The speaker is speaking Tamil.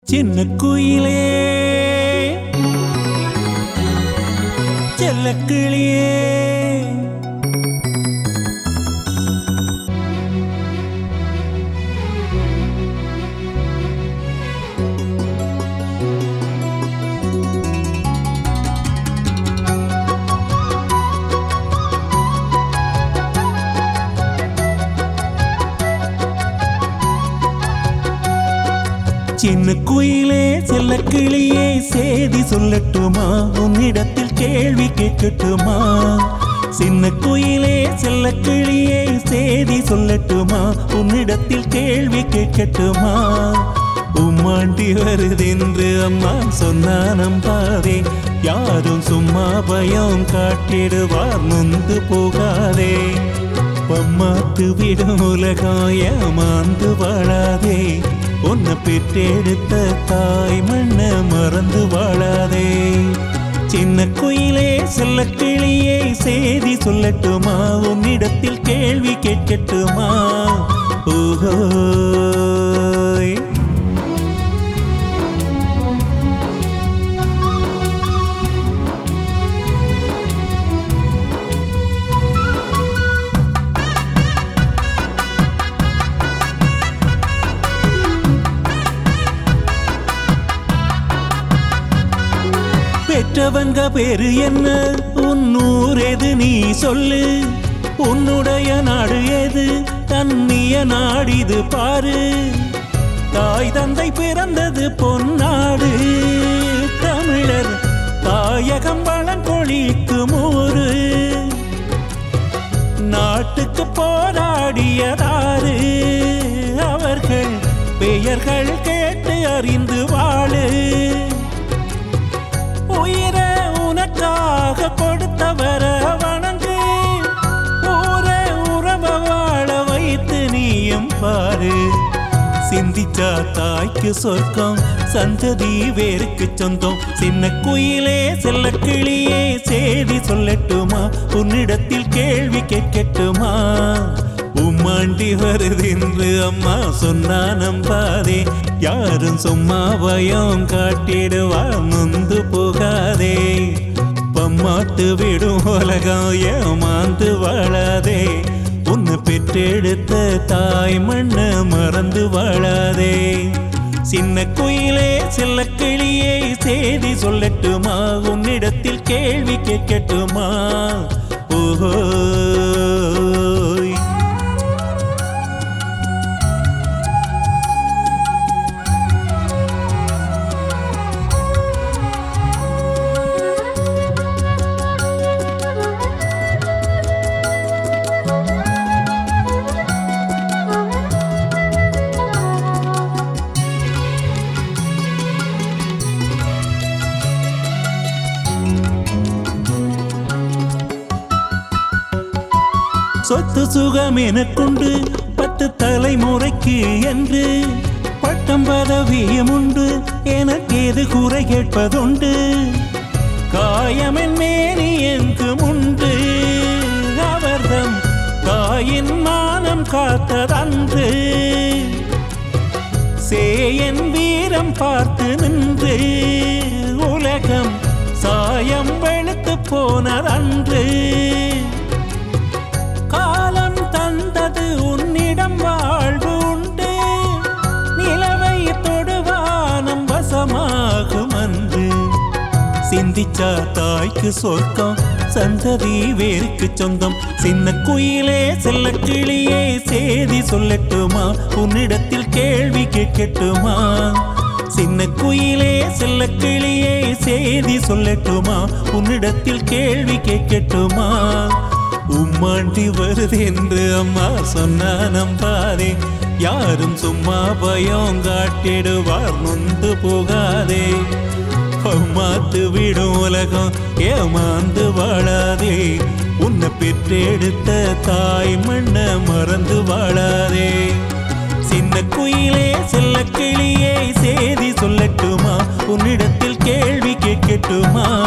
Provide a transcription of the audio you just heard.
சின்ன குயிலே செல்லக்கிளியே சின்ன குயிலே செல்லக்கிளியே சேதி சொல்லட்டுமா உன்னிடத்தில் கேள்வி கேட்கட்டுமா சின்ன குயிலே செல்லக்கிளியே சேதி சொல்லட்டுமா உன்னிடத்தில் கேள்வி கேட்கட்டுமா உம்மாண்டி வருதென்று அம்மா சொன்னா நம்பாதே யாரும் சும்மா பயம் காட்டிடுவார் நொந்து போகாதே பம்மாத்து விடும் உலகம் ஏமாந்து வாழாதே உன்னை பெற்றெடுத்த தாய் மண்ண மறந்து வாழாதே சின்ன குயிலே செல்ல கிளியே செய்தி சொல்லட்டுமா உன்னிடத்தில் கேள்வி கேட்கட்டுமா ஓஹோய் பெற்றவங்க பேரு என்ன உன் ஊர் எது நீ சொல்லு உன்னுடைய நாடு எது தன்னிய நாடிது பாரு தாய் தந்தை பிறந்தது பொன்னாடு தமிழர் தாயகம் வளங்கொழிக்கும் ஊரு நாட்டுக்கு போராடியதாரு அவர்கள் பெயர்கள் கேட்டு அறிந்து வாழு உயிரை உனக்காக கொடுத்தவர வணங்கு ஊரை உறவ வாழ வைத்து நீயும் பாரு சிந்திச்சா தாய்க்கு சொர்க்கம் சந்ததி வேருக்கு சொந்தம் சின்ன குயிலே செல்ல கிளியே சேதி சொல்லட்டுமா உன்னிடத்தில் கேள்வி கேட்கட்டுமா உம்மாண்டி வருதென்று அம்மா சொன்னா நம்பாதே யாரும் சும்மா பயம் காட்டிடுவா நொந்து போகாதே பம்மாட்டு விடும் உலகம் ஏமாந்து வாழாதே உன்னை பெற்றெடுத்த தாய் மண்ண மறந்து வாழாதே சின்ன குயிலே செல்ல கிளியே சேதி சொல்லட்டுமா உன்னிடத்தில் கேள்வி கேட்கட்டுமா ஓஹோய் சொத்து சுகம் எனக்குண்டு பத்து தலைமுறைக்கு என்று பட்டம் பதவியும் உண்டு எனக்கு எது குறை கேட்பதுண்டு காயமென் மேனி எங்கும் உண்டு அவர்தம் தாயின் மானம் காத்ததன்று சேயன் வீரம் பார்த்து நின்று உலகம் சாயம் வெளுத்து போனதன்று காலம் தந்தது உன்னிடம் வாழ்வு உண்டு நிலவை தொடுவானம் வசமாகும் அன்று சிந்திச்சா தாய்க்கு சொர்க்கம் சந்ததி வேருக்கு சொந்தம் சின்ன குயிலே செல்ல கிளியே சேதி சொல்லட்டுமா உன்னிடத்தில் கேள்வி கேட்கட்டுமா சின்ன குயிலே செல்ல கிளியே சேதி சொல்லட்டுமா உன்னிடத்தில் கேள்வி கேட்கட்டுமா உம்மாண்டி வருது என்று அம்மா சொன்னா நம்பாதே யாரும் சும்மா பயம் காட்டிடுவார் நொந்து போகாதே மாத்து விடும் உலகம் ஏமாந்து வாழாதே உன்னை பெற்றெடுத்த தாய் மண்ண மறந்து வாழாதே சின்ன குயிலே செல்ல கிளியே சேதி சொல்லட்டுமா உன்னிடத்தில் கேள்வி கேட்கட்டுமா